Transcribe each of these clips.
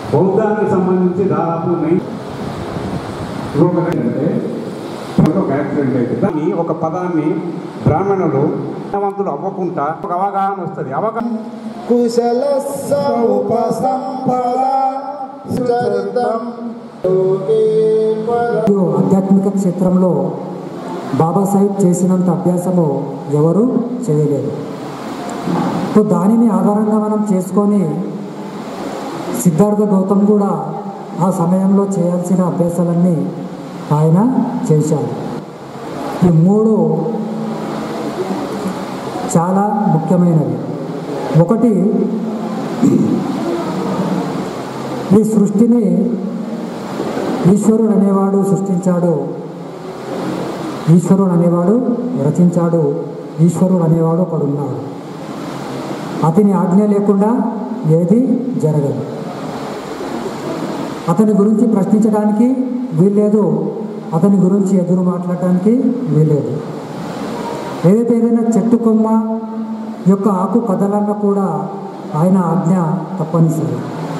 బౌద్ధానికి సంబంధించి దాదాపు నైన్ ఇంకొకటి అంటే ఒక యాక్సిడెంట్ అయితే దాన్ని ఒక పదాన్ని బ్రాహ్మణులు జ్ఞానవంతులు అవ్వకుండా ఒక అవగాహన వస్తుంది అవగాహన కుశల ఉపసంపద చరితం మరియు ఆధ్యాత్మిక క్షేత్రంలో బాబాసాహెబ్ చేసినంత అభ్యాసము ఎవరు చేయలేరు సో దానిని ఆధారంగా మనం చేసుకొని సిద్ధార్థ గౌతమ్ కూడా ఆ సమయంలో చేయాల్సిన అభ్యాసాలన్నీ ఆయన చేశారు ఈ మూడు చాలా ముఖ్యమైనవి ఒకటి ఈ సృష్టిని ఈశ్వరుడు అనేవాడు సృష్టించాడు ఈశ్వరుడు అనేవాడు రచించాడు ఈశ్వరుడు అనేవాడు ఒకడున్నాడు అతని ఆజ్ఞ లేకుండా ఏది జరగదు అతని గురించి ప్రశ్నించడానికి వీల్లేదు అతని గురించి ఎదురు మాట్లాడటానికి వీల్లేదు ఏదైతే ఏదైనా చెట్టు కొమ్మ యొక్క ఆకు కదలన్నా కూడా ఆయన ఆజ్ఞ తప్పనిసరి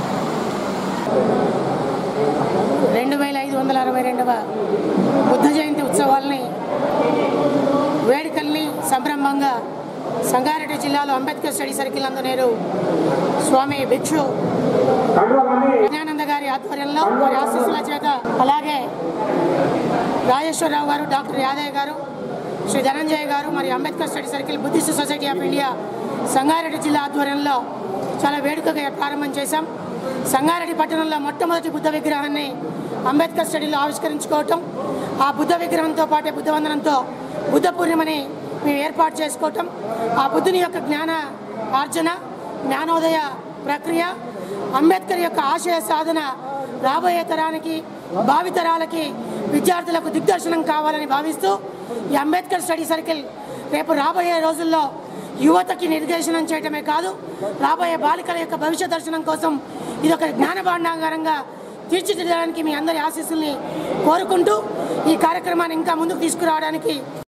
రెండు వేల ఐదు వందల అరవై రెండవ బుద్ధ జయంతి ఉత్సవాల్ని వేడుకల్ని సంభ్రమంగా సంగారెడ్డి జిల్లాలో అంబేద్కర్ స్టడీ సర్కిల్ నందు నేడు స్వామి భిక్షు జ్ఞానంద గారి ఆధ్వర్యంలో వారి ఆశీస్సుల చేత అలాగే రాజేశ్వరరావు గారు డాక్టర్ యాదయ్య గారు శ్రీ ధనంజయ్ గారు మరి Ambedkar study circle Buddhist society of India Sangareddy జిల్లా ఆధ్వర్యంలో చాలా వేడుకగా ప్రారంభం చేశాం సంగారెడ్డి పట్టణంలో మొట్టమొదటి బుద్ధ విగ్రహాన్ని అంబేద్కర్ స్టడీలో ఆవిష్కరించుకోవటం ఆ బుద్ధ విగ్రహంతో పాటే బుద్ధవందనంతో బుద్ధ పూర్ణిమని మేము ఏర్పాటు చేసుకోవటం ఆ బుద్ధుని యొక్క జ్ఞాన ఆర్జన జ్ఞానోదయ ప్రక్రియ అంబేద్కర్ యొక్క ఆశయ సాధన రాబోయే తరానికి భావితరాలకి విద్యార్థులకు దిగ్దర్శనం కావాలని భావిస్తూ ఈ అంబేద్కర్ స్టడీ సర్కిల్ రేపు రాబోయే రోజుల్లో యువతకి నిర్దేశనం చేయటమే కాదు రాబోయే బాలికల యొక్క భవిష్య దర్శనం కోసం ఇది ఒక జ్ఞాన భాండాగారంగా తీర్చిదిద్దడానికి మీ అందరి ఆశీస్సుల్ని కోరుకుంటూ ఈ కార్యక్రమాన్ని ఇంకా ముందుకు తీసుకురావడానికి